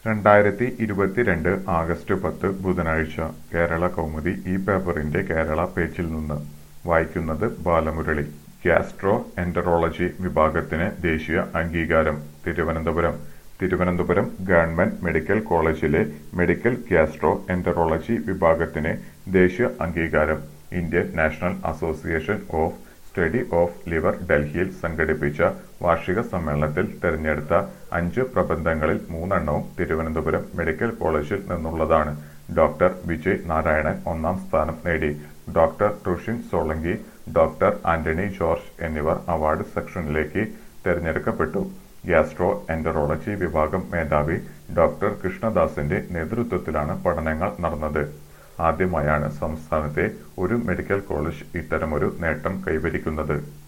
രണ്ടായിരത്തി ഇരുപത്തിരണ്ട് ആഗസ്റ്റ് പത്ത് ബുധനാഴ്ച കേരള കൗമുദി ഈ പേപ്പറിന്റെ കേരള പേജിൽ നിന്ന് വായിക്കുന്നത് ബാലമുരളി ഗ്യാസ്ട്രോ എന്ററോളജി വിഭാഗത്തിന് ദേശീയ അംഗീകാരം തിരുവനന്തപുരം തിരുവനന്തപുരം ഗവൺമെന്റ് മെഡിക്കൽ കോളേജിലെ മെഡിക്കൽ ഗ്യാസ്ട്രോ എന്ററോളജി വിഭാഗത്തിന് ദേശീയ അംഗീകാരം Indian National Association of Study of Liver ഡൽഹിയിൽ സംഘടിപ്പിച്ച വാർഷിക സമ്മേളനത്തിൽ തെരഞ്ഞെടുത്ത അഞ്ച് പ്രബന്ധങ്ങളിൽ മൂന്നെണ്ണവും തിരുവനന്തപുരം മെഡിക്കൽ കോളേജിൽ നിന്നുള്ളതാണ് ഡോക്ടർ വിജയ് നാരായണൻ ഒന്നാം സ്ഥാനം നേടി ഡോക്ടർ റുഷിൻ സോളങ്കി ഡോക്ടർ ആന്റണി ജോർജ് എന്നിവർ അവാർഡ് സെക്ഷനിലേക്ക് തെരഞ്ഞെടുക്കപ്പെട്ടു ഗ്യാസ്ട്രോ എന്ററോളജി വിഭാഗം മേധാവി ഡോക്ടർ കൃഷ്ണദാസിന്റെ നേതൃത്വത്തിലാണ് പഠനങ്ങൾ നടന്നത് ആദ്യമായാണ് സംസ്ഥാനത്തെ ഒരു മെഡിക്കൽ കോളേജ് ഇത്തരമൊരു നേട്ടം കൈവരിക്കുന്നത്